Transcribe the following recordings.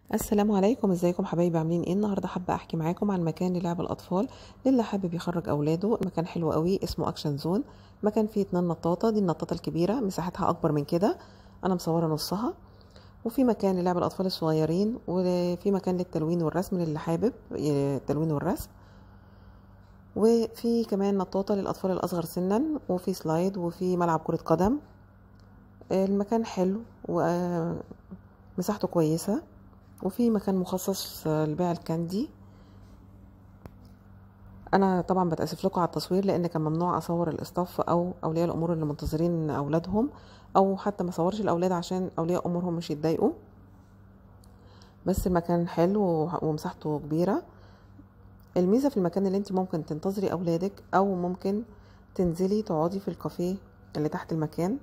السلام عليكم ازيكم حبايبي عاملين ايه النهارده حابه احكي معاكم عن مكان للعب الاطفال للي حابب يخرج اولاده المكان حلو قوي اسمه اكشن زون مكان فيه اتنين نطاطه دي النطاطه الكبيره مساحتها اكبر من كده انا مصوره نصها وفي مكان للعب الاطفال الصغيرين وفي مكان للتلوين والرسم للي حابب التلوين والرسم وفي كمان نطاطه للاطفال الاصغر سنا وفي سلايد وفي ملعب كره قدم المكان حلو ومساحته كويسه وفي مكان مخصص لبيع الكاندي انا طبعا بتاسف لكم على التصوير لان كان ممنوع اصور الاستاف او اولياء الامور اللي منتظرين اولادهم او حتى ما صورش الاولاد عشان اولياء امورهم مش يتضايقوا بس المكان حلو ومساحته كبيره الميزه في المكان اللي انت ممكن تنتظري اولادك او ممكن تنزلي تقعدي في الكافيه اللي تحت المكان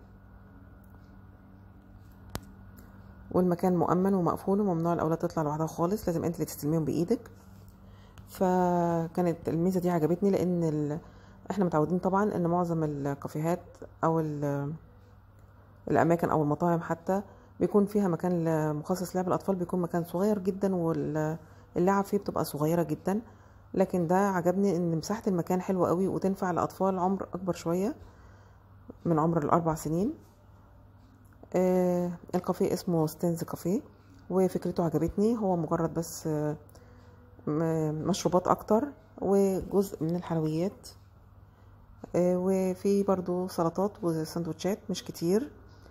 والمكان مؤمن ومقفول وممنوع الاولاد تطلع لوحدها خالص لازم انت اللي تستلميهم بايدك فكانت الميزه دي عجبتني لان ال... احنا متعودين طبعا ان معظم الكافيهات او ال... الاماكن او المطاعم حتى بيكون فيها مكان مخصص لعب الاطفال بيكون مكان صغير جدا واللعب فيه بتبقى صغيره جدا لكن ده عجبني ان مساحه المكان حلوه قوي وتنفع لاطفال عمر اكبر شويه من عمر الاربع سنين آه الكافيه اسمه ستينز كافيه وفكرته عجبتني هو مجرد بس آه مشروبات اكتر وجزء من الحلويات آه وفي برضو سلطات وسندوتشات مش كتير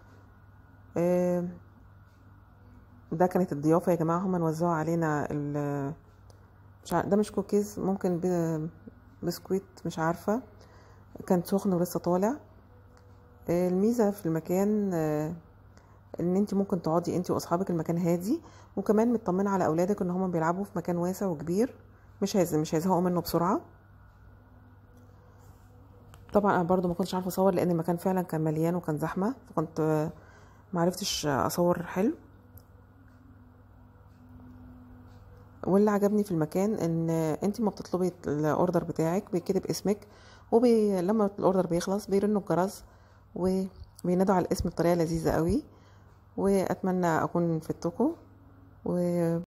ده كانت الضيافة يا جماعة هما نوزعوا علينا ال مش ده مش كوكيز ممكن بسكويت مش عارفة كان سخن ولسه طالع الميزة في المكان ان انت ممكن تقعدي انت واصحابك المكان هادي وكمان مطمنه على اولادك ان هما بيلعبوا في مكان واسع وكبير مش هيز مش هيزهقوا منه بسرعه طبعا انا برضو ما كنتش عارفه اصور لان المكان فعلا كان مليان وكان زحمه فكنت ما عرفتش اصور حلو واللي عجبني في المكان ان انت ما بتطلبي الاوردر بتاعك بيكتب اسمك ولما الاوردر بيخلص بيرنوا الجرس وبينادوا على الاسم بطريقه لذيذه قوي واتمنى اكون فدتكم و